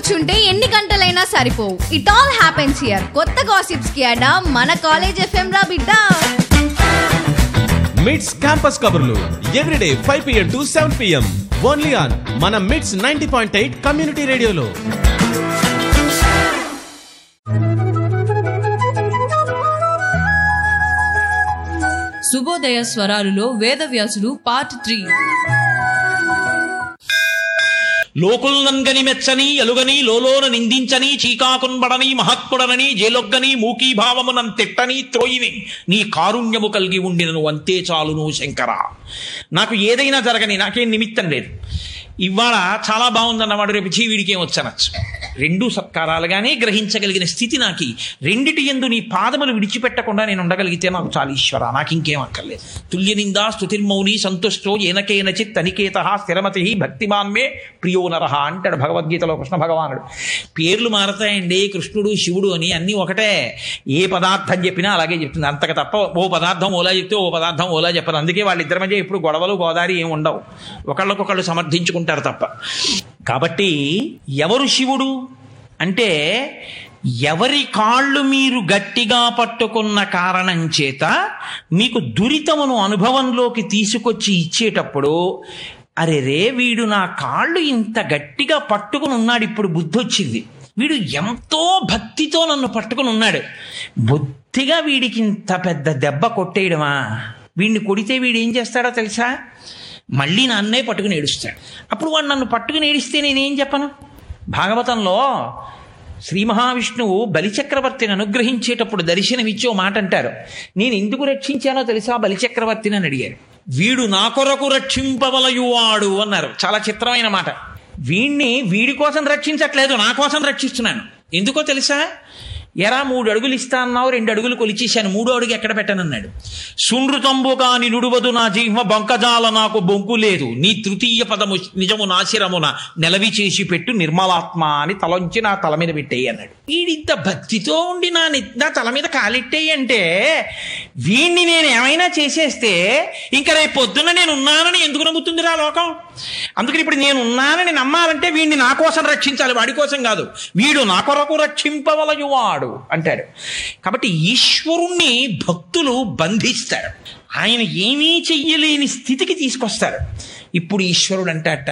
కూర్చుంటే ఎన్ని గంటలైనా సరిపోవు ఇట్ ఆల్ హ్యాపెన్స్ హియర్ కొత్త గాసిప్స్ కి అడా మన కాలేజ్ ఎఫ్ఎం రా బిడ్డ మిడ్స్ క్యాంపస్ కబుర్లు everyday five PM to seven PM only on మన Mids ninety point eight community రేడియోలో శుభోదయ స్వరాలులో వేదవ్యాసుడు పార్ట్ త్రీ లోకుల్నంగని మెచ్చని ఎలుగని లోలోన నిందించని చీకాకున్బడని మహత్పుడనని జేలొగ్గని మూకీభావమునం తిట్టని త్రోయిని నీ కారుణ్యము కలిగి ఉండినను అంతే చాలును శంకర నాకు ఏదైనా జరగని నాకేం నిమిత్తం లేదు ఇవాళ చాలా బాగుందన్నవాడు రేపు చీ వీడికి ఏం వచ్చనొచ్చు రెండు సత్కారాలుగానే గ్రహించగలిగిన స్థితి నాకు రెండిటి ఎందు నీ పాదములు విడిచిపెట్టకుండా నేను ఉండగలిగితే నాకు చాలా ఈశ్వర నాకు ఇంకేం అక్కర్లేదు తుల్యనిందా స్తుతిర్మౌని సంతుష్టో ఏనకేనచిత్ తనికేత స్థిరమతి భక్తిమాన్మే ప్రియో నరహ అంటాడు భగవద్గీతలో కృష్ణ భగవానుడు పేర్లు మారతాయండి కృష్ణుడు శివుడు అని అన్నీ ఒకటే ఏ పదార్థం చెప్పినా అలాగే చెప్తుంది అంతకు తప్ప ఓ పదార్థం ఓలా చెప్తే ఓ పదార్థం ఓలా చెప్పరు అందుకే వాళ్ళిద్దరి మధ్య ఎప్పుడు గొడవలు గోదారి ఏమి ఉండవు ఒకళ్ళకొకళ్ళు సమర్థించుకుంటారు తప్ప కాబట్టి ఎవరు శివుడు అంటే ఎవరి కాళ్ళు మీరు గట్టిగా పట్టుకున్న కారణం చేత మీకు దురితమును అనుభవంలోకి తీసుకొచ్చి ఇచ్చేటప్పుడు అరే రే వీడు నా కాళ్ళు ఇంత గట్టిగా పట్టుకుని ఉన్నాడు ఇప్పుడు బుద్ధి వచ్చింది వీడు ఎంతో భక్తితో నన్ను పట్టుకుని ఉన్నాడు బొత్తిగా వీడికి ఇంత పెద్ద దెబ్బ కొట్టేయడమా వీడిని కొడితే వీడు ఏం చేస్తాడో తెలుసా మళ్ళీ నన్నే పట్టుకుని ఏడుస్తాడు అప్పుడు వాడు నన్ను పట్టుకుని ఏడిస్తే నేనేం చెప్పను భాగవతంలో శ్రీ మహావిష్ణువు బలిచక్రవర్తిని అనుగ్రహించేటప్పుడు దర్శనమిచ్చి ఓ మాట అంటారు నేను ఎందుకు రక్షించానో తెలుసా బలిచక్రవర్తిని అని అడిగారు వీడు నా కొరకు రక్షింపవలయువాడు అన్నారు చాలా చిత్రమైన మాట వీణ్ణి వీడి కోసం రక్షించట్లేదు నా కోసం రక్షిస్తున్నాను ఎందుకో తెలుసా ఎరా మూడు అడుగులు ఇస్తా అన్నావు రెండు అడుగులు కొలిచేశాను మూడో అడుగు ఎక్కడ పెట్టనన్నాడు సునృతంబుగా నిడువదు నా జీవ బొంకజాల నాకు బొంకు లేదు నీ తృతీయ పదము నిజము నాశిరమున నెలవి చేసి పెట్టు నిర్మలాత్మ అని తలొంచి నా తల మీద పెట్టేయి అన్నాడు వీడింత భక్తితో ఉండి నా నె- నా తల మీద కాలెట్టేయి అంటే వీణ్ణి నేను ఏమైనా చేసేస్తే ఇంకా రేపు పొద్దున్న నేను ఉన్నానని ఎందుకు నమ్ముతుందిరా లోకం అందుకని ఇప్పుడు నేను ఉన్నానని నమ్మాలంటే వీడిని నా కోసం రక్షించాలి వాడి కోసం కాదు వీడు నా కొరకు రక్షింపవలయువాడు అంటాడు కాబట్టి ఈశ్వరుణ్ణి భక్తులు బంధిస్తారు ఆయన ఏమీ చెయ్యలేని స్థితికి తీసుకొస్తారు ఇప్పుడు ఈశ్వరుడు అంటాట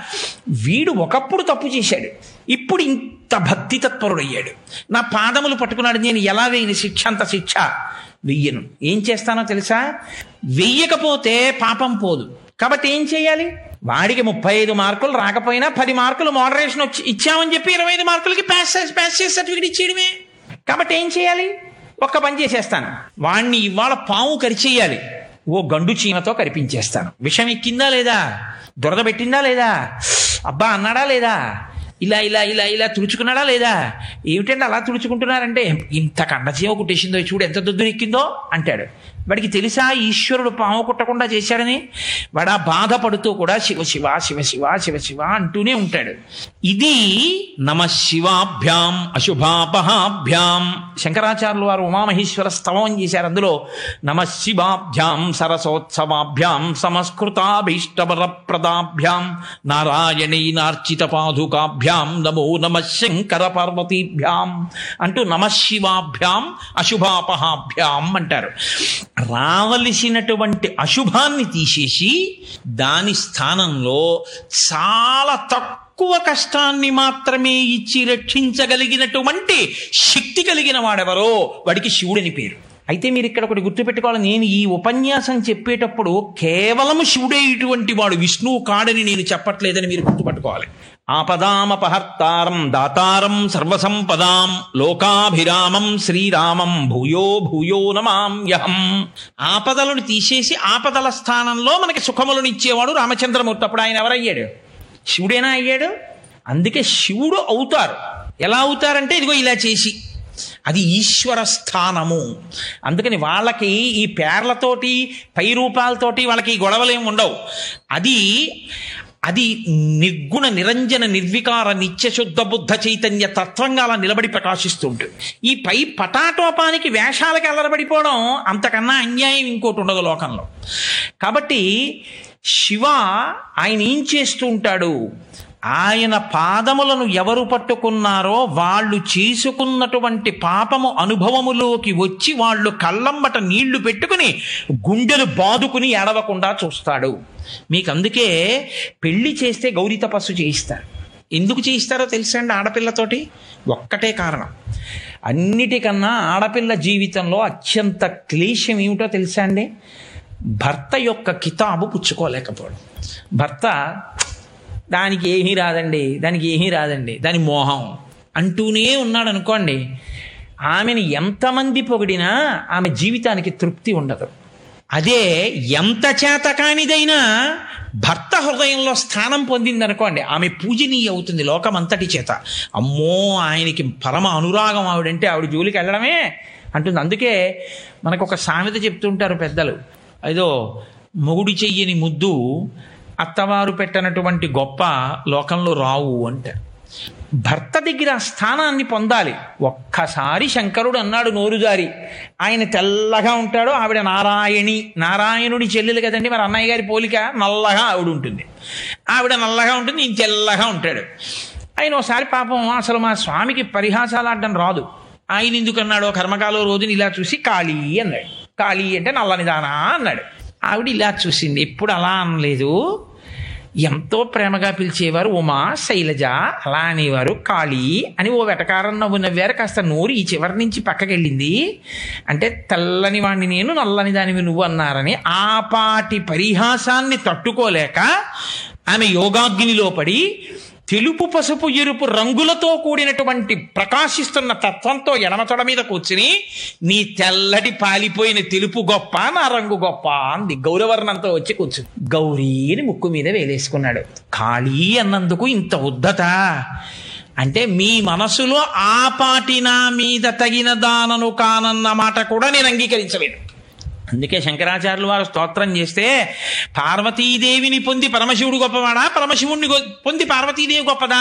వీడు ఒకప్పుడు తప్పు చేశాడు ఇప్పుడు ఇంత భక్తి తత్పరుడయ్యాడు నా పాదములు పట్టుకున్నాడు నేను ఎలా వేయని శిక్ష అంత శిక్ష వెయ్యను ఏం చేస్తానో తెలుసా వెయ్యకపోతే పాపం పోదు కాబట్టి ఏం చేయాలి వాడికి ముప్పై ఐదు మార్కులు రాకపోయినా పది మార్కులు మోడరేషన్ వచ్చి ఇచ్చామని చెప్పి ఇరవై ఐదు మార్కులకి పాస్ చేసి పాస్ చేసి సర్టిఫికేట్ ఇచ్చేయడమే కాబట్టి ఏం చేయాలి ఒక్క పని చేసేస్తాను వాణ్ణి ఇవాళ పాము కరిచేయాలి ఓ గండు చీమతో కరిపించేస్తాను విషం ఎక్కిందా లేదా దురద పెట్టిందా లేదా అబ్బా అన్నాడా లేదా ఇలా ఇలా ఇలా ఇలా తుడుచుకున్నాడా లేదా ఏమిటంటే అలా తుడుచుకుంటున్నారంటే ఇంత కండచీమ కుట్టేసిందో చూడు ఎంత దొద్దు ఎక్కిందో అంటాడు వాడికి తెలుసా ఈశ్వరుడు పాము కుట్టకుండా చేశాడని వాడు ఆ బాధపడుతూ కూడా శివ శివ శివ శివ శివ శివ అంటూనే ఉంటాడు ఇది నమ శివాభ్యాం అశుభాపహాభ్యాం శంకరాచార్యులు వారు ఉమామహేశ్వర స్తవం చేశారు అందులో నమ శివాభ్యాం సరసోత్సవాభ్యాం సమస్కృతాభీష్టవరప్రదాభ్యాం నారాయణీనార్చిత పాదుకాభ్యాం నమో నమ శంకర పార్వతీభ్యాం అంటూ నమ శివాభ్యాం అశుభాపహాభ్యాం అంటారు రావలసినటువంటి అశుభాన్ని తీసేసి దాని స్థానంలో చాలా తక్కువ కష్టాన్ని మాత్రమే ఇచ్చి రక్షించగలిగినటువంటి శక్తి కలిగిన వాడెవరో వాడికి శివుడని పేరు అయితే మీరు ఇక్కడ ఒకటి గుర్తుపెట్టుకోవాలి నేను ఈ ఉపన్యాసం చెప్పేటప్పుడు కేవలం శివుడే ఇటువంటి వాడు విష్ణువు కాడని నేను చెప్పట్లేదని మీరు గుర్తుపట్టుకోవాలి ఆపదామపహర్తారం దాతారం సర్వసంపదాం లోకాభిరామం శ్రీరామం భూయో భూయో నమామ్యహం ఆపదలను తీసేసి ఆపదల స్థానంలో మనకి సుఖములనిచ్చేవాడు రామచంద్రమూర్తి అప్పుడు ఆయన ఎవరయ్యాడు శివుడేనా అయ్యాడు అందుకే శివుడు అవుతారు ఎలా అవుతారంటే ఇదిగో ఇలా చేసి అది ఈశ్వర స్థానము అందుకని వాళ్ళకి ఈ పేర్లతోటి పై రూపాలతోటి వాళ్ళకి ఈ గొడవలేం ఉండవు అది అది నిర్గుణ నిరంజన నిర్వికార నిత్య శుద్ధ బుద్ధ చైతన్య తత్వంగా అలా నిలబడి ప్రకాశిస్తుంటుంది ఈ పై పటాటోపానికి వేషాలకి అల్లరబడిపోవడం అంతకన్నా అన్యాయం ఇంకోటి ఉండదు లోకంలో కాబట్టి శివ ఆయన ఏం చేస్తూ ఉంటాడు ఆయన పాదములను ఎవరు పట్టుకున్నారో వాళ్ళు చేసుకున్నటువంటి పాపము అనుభవములోకి వచ్చి వాళ్ళు కళ్ళంబట నీళ్లు పెట్టుకుని గుండెలు బాదుకుని ఏడవకుండా చూస్తాడు మీకు అందుకే పెళ్లి చేస్తే గౌరీ తపస్సు చేయిస్తారు ఎందుకు చేయిస్తారో తెలుసా అండి ఆడపిల్లతోటి ఒక్కటే కారణం అన్నిటికన్నా ఆడపిల్ల జీవితంలో అత్యంత క్లేశం ఏమిటో తెలుసా అండి భర్త యొక్క కితాబు పుచ్చుకోలేకపోవడం భర్త దానికి ఏమీ రాదండి దానికి ఏమీ రాదండి దాని మోహం అంటూనే ఉన్నాడు అనుకోండి ఆమెను ఎంతమంది పొగిడినా ఆమె జీవితానికి తృప్తి ఉండదు అదే ఎంత చేత కానిదైనా భర్త హృదయంలో స్థానం పొందిందనుకోండి ఆమె పూజనీయ అవుతుంది లోకమంతటి చేత అమ్మో ఆయనకి పరమ అనురాగం ఆవిడంటే ఆవిడ జోలికి వెళ్ళడమే అంటుంది అందుకే మనకు ఒక సామెత చెప్తుంటారు పెద్దలు ఏదో మొగుడు చెయ్యని ముద్దు అత్తవారు పెట్టనటువంటి గొప్ప లోకంలో రావు అంటారు భర్త దగ్గర ఆ స్థానాన్ని పొందాలి ఒక్కసారి శంకరుడు అన్నాడు నోరుజారి ఆయన తెల్లగా ఉంటాడు ఆవిడ నారాయణి నారాయణుడి చెల్లెలు కదండి మరి అన్నయ్య గారి పోలిక నల్లగా ఆవిడ ఉంటుంది ఆవిడ నల్లగా ఉంటుంది ఈయన తెల్లగా ఉంటాడు ఆయన ఒకసారి పాపం అసలు మా స్వామికి పరిహాసాలు ఆడడం రాదు ఆయన ఎందుకు అన్నాడు కర్మకాల రోజుని ఇలా చూసి కాళీ అన్నాడు కాళీ అంటే నల్లనిదానా అన్నాడు ఆవిడ ఇలా చూసింది ఎప్పుడు అలా అనలేదు ఎంతో ప్రేమగా పిలిచేవారు ఉమా శైలజ అలా అనేవారు కాళీ అని ఓ వెటకారం నవ్వు నవ్వారు కాస్త నోరు ఈ చివరి నుంచి పక్కకెళ్ళింది అంటే తెల్లని వాణ్ణి నేను నల్లని దానివి నువ్వు అన్నారని ఆపాటి పరిహాసాన్ని తట్టుకోలేక ఆమె యోగాగ్నిలో పడి తెలుపు పసుపు ఎరుపు రంగులతో కూడినటువంటి ప్రకాశిస్తున్న తత్వంతో ఎడమతొడ మీద కూర్చుని నీ తెల్లటి పాలిపోయిన తెలుపు గొప్ప నా రంగు గొప్ప అంది గౌరవర్ణంతో వచ్చి కూర్చుని గౌరీని ముక్కు మీద వేలేసుకున్నాడు ఖాళీ అన్నందుకు ఇంత ఉద్దత అంటే మీ మనసులో ఆ పాటి నా మీద తగిన దానను కానన్న మాట కూడా నేను అంగీకరించలేను అందుకే శంకరాచార్యులు వారు స్తోత్రం చేస్తే పార్వతీదేవిని పొంది పరమశివుడు గొప్పవాడా పరమశివుణ్ణి గొ- పొంది పార్వతీదేవి గొప్పదా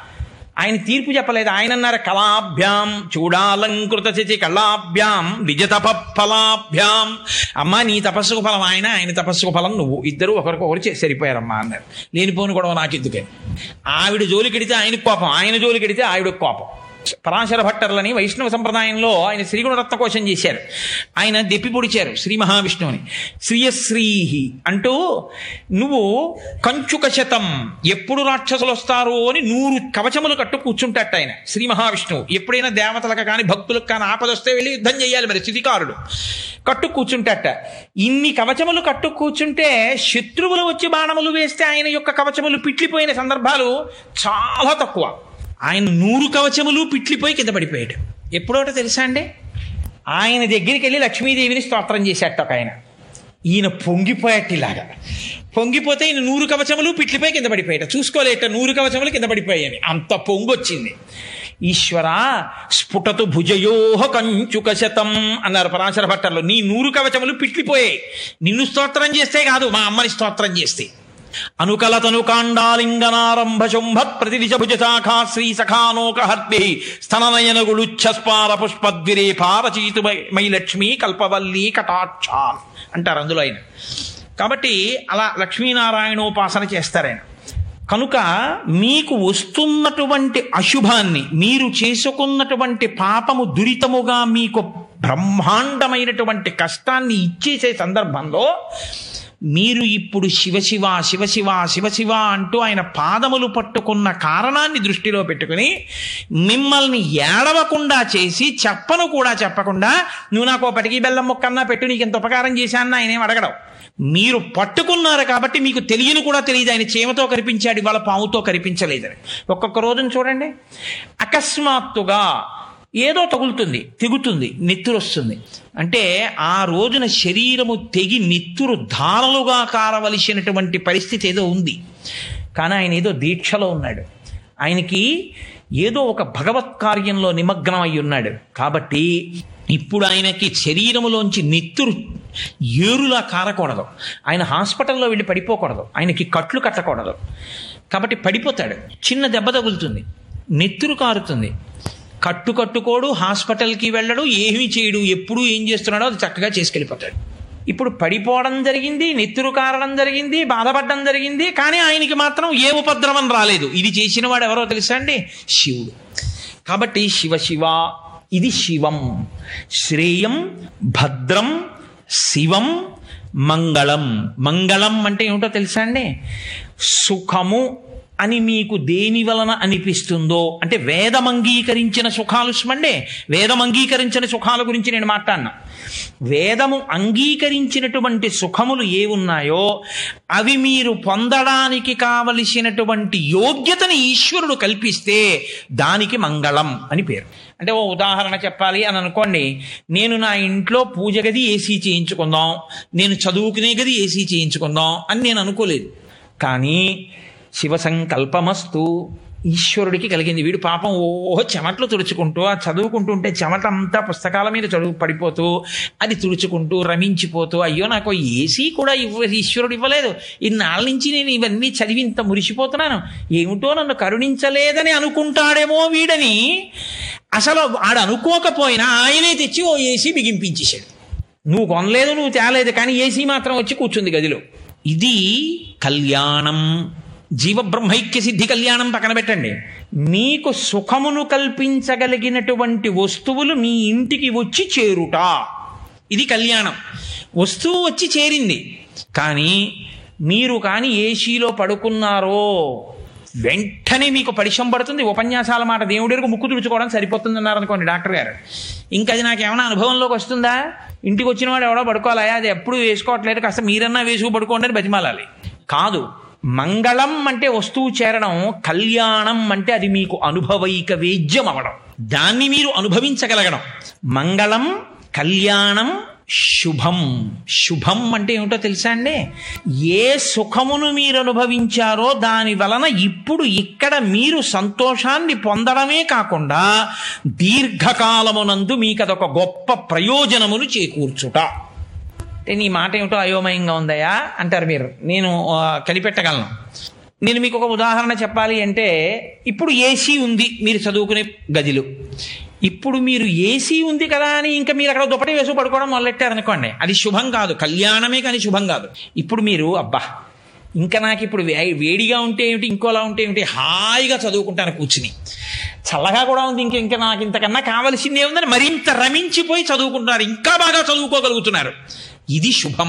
ఆయన తీర్పు చెప్పలేదు ఆయన అన్నారు కళాభ్యాం చూడాలంకృత చచి కళాభ్యాం విజతప ఫలాభ్యాం అమ్మా నీ తపస్సుకు ఫలం ఆయన ఆయన తపస్సుకు ఫలం నువ్వు ఇద్దరు ఒకరికొకరు చే- సరిపోయారమ్మా అన్నారు లేనిపోని గొడవ నాకు ఎందుకే ఆవిడ జోలికెడితే ఆయనకు కోపం ఆయన జోలికెడితే ఆవిడకు కోపం పరాశర భట్టర్లని వైష్ణవ సంప్రదాయంలో ఆయన శ్రీగుణరత్న కోశం చేశారు ఆయన దెప్పి పొడిచారు శ్రీ మహావిష్ణువుని శ్రీయశ్రీహి అంటూ నువ్వు కంచుక శతం ఎప్పుడు రాక్షసులు వస్తారు అని నూరు కవచములు కట్టు కూర్చుంటాట ఆయన శ్రీ మహావిష్ణువు ఎప్పుడైనా దేవతలకు కానీ భక్తులకు కానీ ఆపదొస్తే వెళ్ళి యుద్ధం చేయాలి మరి స్థితికారుడు కట్టు కూర్చుంటాట ఇన్ని కవచములు కట్టు కూర్చుంటే శత్రువులు వచ్చి బాణములు వేస్తే ఆయన యొక్క కవచములు పిట్లిపోయిన సందర్భాలు చాలా తక్కువ ఆయన నూరు కవచములు పిట్లిపోయి కింద పడిపోయాడు ఎప్పుడోటో తెలుసా అండి ఆయన దగ్గరికి వెళ్ళి లక్ష్మీదేవిని స్తోత్రం చేసేట ఒక ఆయన ఈయన పొంగిపోయాట ఇలాగా పొంగిపోతే ఈయన నూరు కవచములు పిట్లిపోయి కింద పడిపోయాట చూసుకోలేట నూరు కవచములు కింద పడిపోయాయని అంత పొంగొచ్చింది ఈశ్వర స్ఫుటతు భుజయోహ కంచుక శతం అన్నారు పరాశర భట్టర్లు నీ నూరు కవచములు పిట్లిపోయాయి నిన్ను స్తోత్రం చేస్తే కాదు మా అమ్మని స్తోత్రం చేస్తే అనుకలతను కాండాలింగనారంభ శుంభ ప్రతిదిశ భుజ శాఖా శ్రీ సఖానోక హర్భి స్తననయన గుళుచ్ఛస్పార పుష్పద్విరే పారచీతు మై లక్ష్మి కల్పవల్లి కటాక్షాన్ అంటారు అందులో ఆయన కాబట్టి అలా లక్ష్మీనారాయణోపాసన చేస్తారు ఆయన కనుక మీకు వస్తున్నటువంటి అశుభాన్ని మీరు చేసుకున్నటువంటి పాపము దురితముగా మీకు బ్రహ్మాండమైనటువంటి కష్టాన్ని ఇచ్చేసే సందర్భంలో మీరు ఇప్పుడు శివశివ శివశివ శివశివ అంటూ ఆయన పాదములు పట్టుకున్న కారణాన్ని దృష్టిలో పెట్టుకుని మిమ్మల్ని ఏడవకుండా చేసి చెప్పను కూడా చెప్పకుండా నువ్వు నాకు ఓ పటికి బెల్లం మొక్కన్నా పెట్టు నీకు ఇంత ఉపకారం చేశాను ఆయన ఏం అడగడం మీరు పట్టుకున్నారు కాబట్టి మీకు తెలియని కూడా తెలియదు ఆయన చీమతో కనిపించాడు ఇవాళ పాముతో కనిపించలేదని ఒక్కొక్క రోజున చూడండి అకస్మాత్తుగా ఏదో తగులుతుంది తెగుతుంది నెత్తురు వస్తుంది అంటే ఆ రోజున శరీరము తెగి నెత్తురు ధారలుగా కారవలసినటువంటి పరిస్థితి ఏదో ఉంది కానీ ఆయన ఏదో దీక్షలో ఉన్నాడు ఆయనకి ఏదో ఒక భగవత్ కార్యంలో నిమగ్నం అయి ఉన్నాడు కాబట్టి ఇప్పుడు ఆయనకి శరీరములోంచి నెత్తురు ఏరులా కారకూడదు ఆయన హాస్పిటల్లో వెళ్ళి పడిపోకూడదు ఆయనకి కట్లు కట్టకూడదు కాబట్టి పడిపోతాడు చిన్న దెబ్బ తగులుతుంది నెత్తురు కారుతుంది కట్టు కట్టుకోడు హాస్పిటల్కి వెళ్ళడు ఏమీ చేయడు ఎప్పుడు ఏం చేస్తున్నాడో అది చక్కగా చేసుకెళ్ళిపోతాడు ఇప్పుడు పడిపోవడం జరిగింది నెత్తురు కారడం జరిగింది బాధపడడం జరిగింది కానీ ఆయనకి మాత్రం ఏ ఉపద్రవం రాలేదు ఇది చేసిన వాడు ఎవరో తెలుసా అండి శివుడు కాబట్టి శివ శివ ఇది శివం శ్రేయం భద్రం శివం మంగళం మంగళం అంటే ఏమిటో తెలుసా అండి సుఖము అని మీకు దేని వలన అనిపిస్తుందో అంటే వేదం అంగీకరించిన సుఖాలు స్మండే వేదం అంగీకరించిన సుఖాల గురించి నేను మాట్లాడినా వేదము అంగీకరించినటువంటి సుఖములు ఏ ఉన్నాయో అవి మీరు పొందడానికి కావలసినటువంటి యోగ్యతని ఈశ్వరుడు కల్పిస్తే దానికి మంగళం అని పేరు అంటే ఓ ఉదాహరణ చెప్పాలి అని అనుకోండి నేను నా ఇంట్లో పూజ గది ఏసీ చేయించుకుందాం నేను చదువుకునే గది ఏసీ చేయించుకుందాం అని నేను అనుకోలేదు కానీ శివ సంకల్పమస్తు ఈశ్వరుడికి కలిగింది వీడు పాపం ఓ చెమట్లు తుడుచుకుంటూ ఆ చదువుకుంటుంటే చెమట అంతా పుస్తకాల మీద చదువు పడిపోతూ అది తుడుచుకుంటూ రమించిపోతూ అయ్యో నాకు ఏసీ కూడా ఇవ్వ ఈశ్వరుడు ఇవ్వలేదు ఇన్నాళ్ళ నుంచి నేను ఇవన్నీ చదివి ఇంత మురిసిపోతున్నాను ఏమిటో నన్ను కరుణించలేదని అనుకుంటాడేమో వీడని అసలు ఆడు అనుకోకపోయినా ఆయనే తెచ్చి ఓ ఏసీ బిగింపించేశాడు నువ్వు కొనలేదు నువ్వు తేలేదు కానీ ఏసీ మాత్రం వచ్చి కూర్చుంది గదిలో ఇది కళ్యాణం జీవబ్రహ్మైక్య సిద్ధి కళ్యాణం పక్కన పెట్టండి మీకు సుఖమును కల్పించగలిగినటువంటి వస్తువులు మీ ఇంటికి వచ్చి చేరుట ఇది కళ్యాణం వస్తువు వచ్చి చేరింది కానీ మీరు కానీ ఏసీలో పడుకున్నారో వెంటనే మీకు పరిచయం పడుతుంది ఉపన్యాసాల మాట దేవుడికి ముక్కు తుడుచుకోవడం సరిపోతుంది అన్నారు అనుకోండి డాక్టర్ గారు ఇంకా అది నాకు ఏమైనా అనుభవంలోకి వస్తుందా ఇంటికి వచ్చిన వాడు ఎవడో పడుకోవాలా అది ఎప్పుడు వేసుకోవట్లేదు కాస్త మీరన్నా వేసుకు పడుకోండి అని బతిమాలాలి కాదు మంగళం అంటే వస్తువు చేరడం కళ్యాణం అంటే అది మీకు అనుభవైక వేద్యం అవడం దాన్ని మీరు అనుభవించగలగడం మంగళం కళ్యాణం శుభం శుభం అంటే ఏమిటో తెలుసా అండి ఏ సుఖమును మీరు అనుభవించారో దాని వలన ఇప్పుడు ఇక్కడ మీరు సంతోషాన్ని పొందడమే కాకుండా దీర్ఘకాలమునందు మీకు అదొక గొప్ప ప్రయోజనమును చేకూర్చుట అంటే నీ మాట ఏమిటో అయోమయంగా ఉందయా అంటారు మీరు నేను ఆ, కనిపెట్టగలను నేను మీకు ఒక ఉదాహరణ చెప్పాలి అంటే ఇప్పుడు ఏసీ ఉంది మీరు చదువుకునే గదిలో ఇప్పుడు మీరు ఏసీ ఉంది కదా అని ఇంకా మీరు అక్కడ దుప్పటి వేసు పడుకోవడం మొదలెట్టారనుకోండి అది శుభం కాదు కళ్యాణమే కానీ శుభం కాదు ఇప్పుడు మీరు అబ్బా ఇంకా నాకు ఇప్పుడు వే- వేడిగా ఉంటే ఏమిటి ఇంకోలా ఉంటే ఏమిటి హాయిగా చదువుకుంటాను కూర్చుని చల్లగా కూడా ఉంది ఇంక ఇంకా నాకు ఇంతకన్నా కావలసింది ఏముందని మరింత రమించిపోయి చదువుకుంటున్నారు ఇంకా బాగా చదువుకోగలుగుతున్నారు ఇది శుభం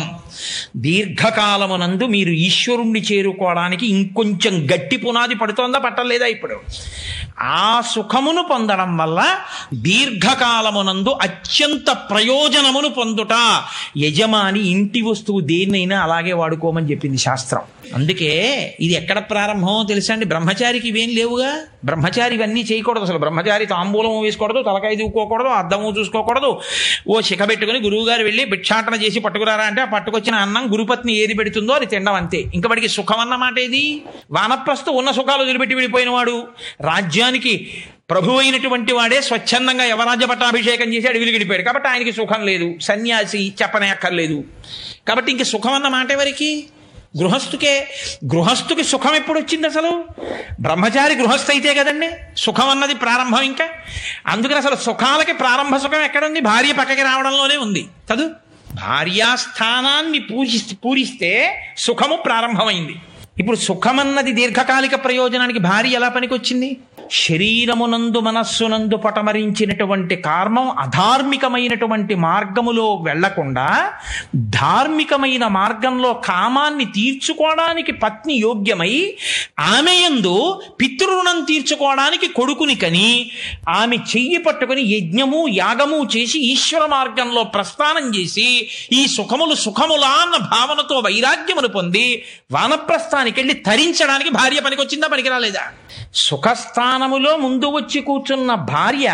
దీర్ఘకాలమునందు మీరు ఈశ్వరుణ్ణి చేరుకోవడానికి ఇంకొంచెం గట్టి పునాది పడుతోందా పట్టలేదా ఇప్పుడు ఆ సుఖమును పొందడం వల్ల దీర్ఘకాలమునందు అత్యంత ప్రయోజనమును పొందుట యజమాని ఇంటి వస్తువు దేన్నైనా అలాగే వాడుకోమని చెప్పింది శాస్త్రం అందుకే ఇది ఎక్కడ ప్రారంభమో తెలుసా అండి బ్రహ్మచారికి ఇవేం లేవుగా బ్రహ్మచారి ఇవన్నీ చేయకూడదు అసలు బ్రహ్మచారి తాంబూలం వేసుకోకూడదు తలకాయ దూకోకూడదు అద్దము చూసుకోకూడదు ఓ శిఖ పెట్టుకుని గురువు గారు వెళ్ళి భిక్షాటన చేసి పట్టుకురారా అంటే ఆ పట్టుకొచ్చిన అన్నం గురుపత్ని ఏది పెడుతుందో అది తినడం అంతే ఇంకా వాడికి సుఖం అన్నమాట ఏది వానప్రస్థు ఉన్న సుఖాలు వదిలిపెట్టి వెళ్ళిపోయిన వాడు రాజ్యానికి ప్రభు అయినటువంటి వాడే స్వచ్ఛందంగా యవరాజ్య పట్టాభిషేకం చేసి అడవిలు గడిపాడు కాబట్టి ఆయనకి సుఖం లేదు సన్యాసి చెప్పనే అక్కర్లేదు కాబట్టి ఇంక సుఖం అన్న మాట ఎవరికి గృహస్థుకే గృహస్థుకి సుఖం ఎప్పుడు వచ్చింది అసలు బ్రహ్మచారి గృహస్థ అయితే కదండి సుఖం అన్నది ప్రారంభం ఇంకా అందుకని అసలు సుఖాలకి ప్రారంభ సుఖం ఎక్కడుంది భార్య పక్కకి రావడంలోనే ఉంది చదువు భార్యాస్థానాన్ని పూజిస్తే పూరిస్తే సుఖము ప్రారంభమైంది ఇప్పుడు సుఖమన్నది దీర్ఘకాలిక ప్రయోజనానికి భార్య ఎలా పనికొచ్చింది శరీరమునందు మనస్సునందు పటమరించినటువంటి కార్మం అధార్మికమైనటువంటి మార్గములో వెళ్లకుండా ధార్మికమైన మార్గంలో కామాన్ని తీర్చుకోవడానికి పత్ని యోగ్యమై ఆమె యందు పితృరుణం తీర్చుకోవడానికి కొడుకుని కని ఆమె చెయ్యి పట్టుకుని యజ్ఞము యాగము చేసి ఈశ్వర మార్గంలో ప్రస్థానం చేసి ఈ సుఖములు సుఖములా అన్న భావనతో వైరాగ్యమును పొంది వానప్రస్థానికి వెళ్ళి తరించడానికి భార్య పనికొచ్చిందా పనికిరాలేదా సుఖస్థానములో ముందు వచ్చి కూర్చున్న భార్య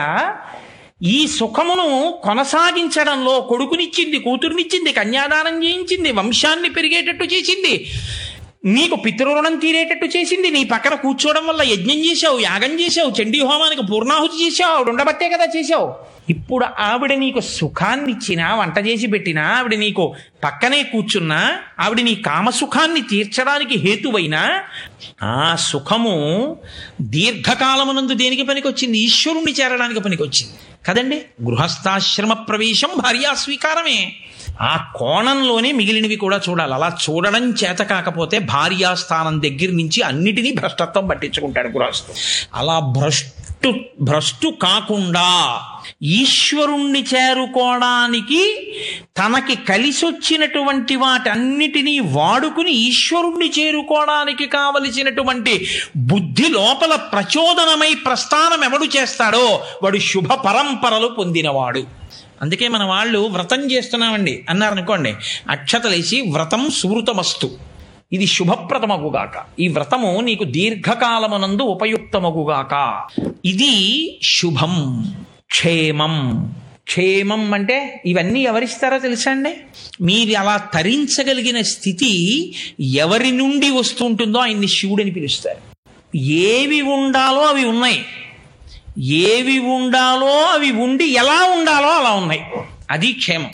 ఈ సుఖమును కొనసాగించడంలో కొడుకునిచ్చింది కూతురునిచ్చింది కన్యాదానం చేయించింది వంశాన్ని పెరిగేటట్టు చేసింది నీకు పితృరుణం తీరేటట్టు చేసింది నీ పక్కన కూర్చోవడం వల్ల యజ్ఞం చేశావు యాగం చేశావు చండీ హోమానికి పూర్ణాహుతి చేశావు ఆవిడ ఉండబట్టే కదా చేశావు ఇప్పుడు ఆవిడ నీకు సుఖాన్ని ఇచ్చినా వంట చేసి పెట్టినా ఆవిడ నీకు పక్కనే కూర్చున్నా ఆవిడ నీ కామసుఖాన్ని తీర్చడానికి హేతువైనా ఆ సుఖము దీర్ఘకాలమునందు దేనికి పనికొచ్చింది ఈశ్వరుణ్ణి చేరడానికి పనికొచ్చింది కదండి గృహస్థాశ్రమ ప్రవేశం భార్యా స్వీకారమే ఆ కోణంలోనే మిగిలినవి కూడా చూడాలి అలా చూడడం చేత కాకపోతే భార్యాస్థానం దగ్గర నుంచి అన్నిటినీ భ్రష్టత్వం పట్టించుకుంటాడు గృహస్థు అలా భ్రష్టు భ్రష్టు కాకుండా ఈశ్వరుణ్ణి చేరుకోవడానికి తనకి కలిసొచ్చినటువంటి వాటన్నిటినీ వాడుకుని ఈశ్వరుణ్ణి చేరుకోవడానికి కావలసినటువంటి బుద్ధి లోపల ప్రచోదనమై ప్రస్థానం ఎవడు చేస్తాడో వాడు శుభ పరంపరలు పొందినవాడు అందుకే మన వాళ్ళు వ్రతం చేస్తున్నామండి అన్నారు అనుకోండి అక్షతలేసి వ్రతం సువృతమస్తు ఇది శుభప్రదమగుగాక ఈ వ్రతము నీకు దీర్ఘకాలమునందు ఉపయుక్తమగుగాక ఇది శుభం క్షేమం క్షేమం అంటే ఇవన్నీ ఎవరిస్తారో తెలుసా అండి మీరు అలా తరించగలిగిన స్థితి ఎవరి నుండి వస్తుంటుందో ఆయన్ని శివుడని పిలుస్తారు ఏవి ఉండాలో అవి ఉన్నాయి ఏవి ఉండాలో అవి ఉండి ఎలా ఉండాలో అలా ఉన్నాయి అది క్షేమం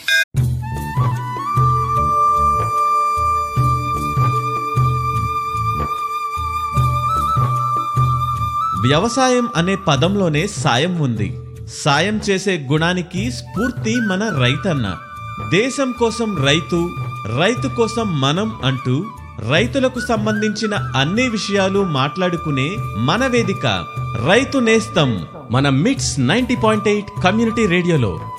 వ్యవసాయం అనే పదంలోనే సాయం ఉంది సాయం చేసే గుణానికి స్ఫూర్తి మన రైతన్న దేశం కోసం రైతు రైతు కోసం మనం అంటూ రైతులకు సంబంధించిన అన్ని విషయాలు మాట్లాడుకునే మన వేదిక రైతు నేస్తం మన మిట్స్ నైంటీ పాయింట్ ఎయిట్ కమ్యూనిటీ రేడియోలో